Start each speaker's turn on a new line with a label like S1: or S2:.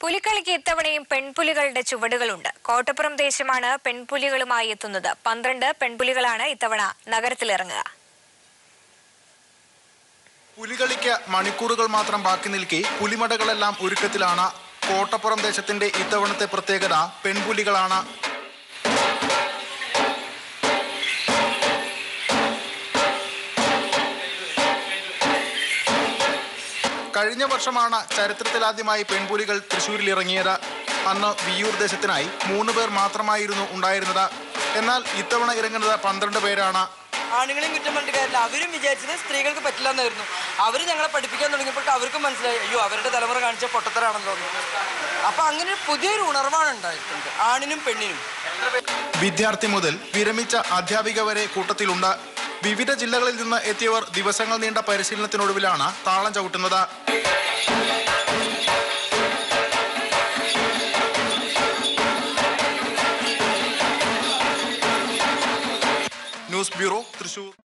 S1: പുലിക്കളിക്ക് ഇത്തവണയും പെൺപുലികളുടെ ചുവടുകളുണ്ട് കോട്ടപ്പുറം ദേശമാണ് പെൺപുലികളുമായി എത്തുന്നത് പന്ത്രണ്ട് പെൺപുലികളാണ് ഇത്തവണ നഗരത്തിലിറങ്ങുക
S2: പുലികളിക്ക് മണിക്കൂറുകൾ മാത്രം ബാക്കി നിൽക്കെ പുലിമടകളെല്ലാം ഒരുക്കത്തിലാണ് കോട്ടപ്പുറം ദേശത്തിന്റെ ഇത്തവണത്തെ പ്രത്യേകത പെൺപുലികളാണ് കഴിഞ്ഞ വർഷമാണ് ചരിത്രത്തിലാദ്യമായി പെൺപുലികൾ തൃശൂരിൽ ഇറങ്ങിയത് അന്ന് വിയൂർ ദേശത്തിനായി മൂന്ന് പേർ മാത്രമായിരുന്നു ഉണ്ടായിരുന്നത് എന്നാൽ ഇത്തവണ ഇറങ്ങുന്നത് പന്ത്രണ്ട് പേരാണ്
S3: ആണുങ്ങളെയും കുറ്റം പറഞ്ഞിട്ട് കാര്യമില്ല അവരും വിചാരിച്ചത് സ്ത്രീകൾക്ക് പറ്റില്ല എന്നായിരുന്നു അവർ ഞങ്ങളെ പഠിപ്പിക്കാൻ തുടങ്ങിയപ്പോൾ അവർക്കും മനസ്സിലായി അയ്യോ അവരുടെ തലമുറ കാണിച്ച പൊട്ടത്തരാണല്ലോ എന്ന്. അപ്പൊ അങ്ങനെ ഒരു പുതിയൊരു ഉണർവാണ് ഉണ്ടായിട്ടുണ്ട് ആണിനും പെണ്ണിനും
S2: വിദ്യാർത്ഥി മുതൽ വിരമിച്ച അധ്യാപിക വരെ കൂട്ടത്തിലുണ്ട് വിവിധ ജില്ലകളിൽ നിന്ന് എത്തിയവർ ദിവസങ്ങൾ നീണ്ട പരിശീലനത്തിനൊടുവിലാണ് താളം ചവിട്ടുന്നത് ന്യൂസ് ബ്യൂറോ തൃശൂർ